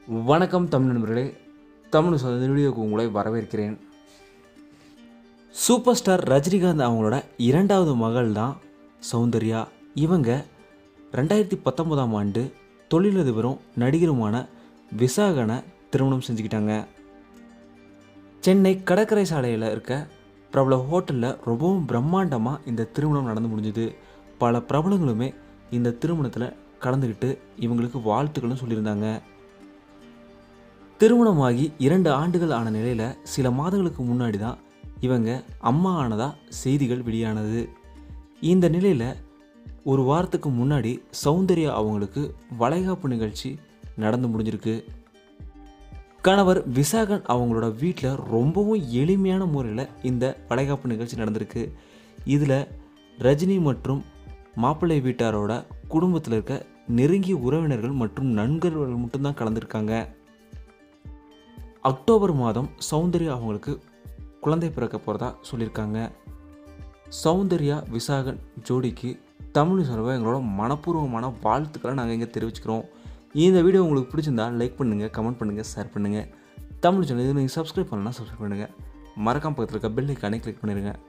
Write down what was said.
வணக்கம் தமிழ் நண்பர்களே தமிழ் சொந்த வீடியோக்கு உங்களை வரவேற்கிறேன் சூப்பர் ஸ்டார் ரஜினிகாந்த் அவங்களோட இரண்டாவது மகள் தான் சௌந்தர்யா இவங்க ரெண்டாயிரத்தி பத்தொன்பதாம் ஆண்டு தொழிலதிபரும் நடிகருமான விசாகனை திருமணம் செஞ்சுக்கிட்டாங்க சென்னை கடற்கரை சாலையில் இருக்க பிரபல ஹோட்டலில் ரொம்பவும் பிரம்மாண்டமாக இந்த திருமணம் நடந்து முடிஞ்சுது பல பிரபலங்களுமே இந்த திருமணத்தில் கலந்துக்கிட்டு இவங்களுக்கு வாழ்த்துக்களும் சொல்லியிருந்தாங்க திருமணமாகி இரண்டு ஆண்டுகள் ஆன நிலையில் சில மாதங்களுக்கு முன்னாடி தான் இவங்க அம்மா ஆனதா செய்திகள் வெளியானது இந்த நிலையில் ஒரு வாரத்துக்கு முன்னாடி சௌந்தர்யா அவங்களுக்கு வளைகாப்பு நிகழ்ச்சி நடந்து முடிஞ்சிருக்கு கணவர் விசாகன் அவங்களோட வீட்டில் ரொம்பவும் எளிமையான முறையில் இந்த வளைகாப்பு நிகழ்ச்சி நடந்திருக்கு இதில் ரஜினி மற்றும் மாப்பிள்ளை வீட்டாரோட குடும்பத்தில் இருக்க நெருங்கிய உறவினர்கள் மற்றும் நண்பர்கள் மட்டும்தான் கலந்துருக்காங்க அக்டோபர் மாதம் சௌந்தர்யா அவங்களுக்கு குழந்தை பிறக்க போகிறதா சொல்லியிருக்காங்க சௌந்தர்யா விசாகன் ஜோடிக்கு தமிழ் சார்பாக எங்களோட மனப்பூர்வமான வாழ்த்துக்களை நாங்கள் இங்கே தெரிவிச்சுக்கிறோம் இந்த வீடியோ உங்களுக்கு பிடிச்சிருந்தா லைக் பண்ணுங்கள் கமெண்ட் பண்ணுங்கள் ஷேர் பண்ணுங்கள் தமிழ் சேனல் இது நீங்கள் சப்ஸ்கிரைப் பண்ணலாம் சப்ஸ்கிரைப் பண்ணுங்கள் மறக்காம பக்கத்தில் இருக்க பெல் ஐக்கானே கிளிக் பண்ணிடுங்க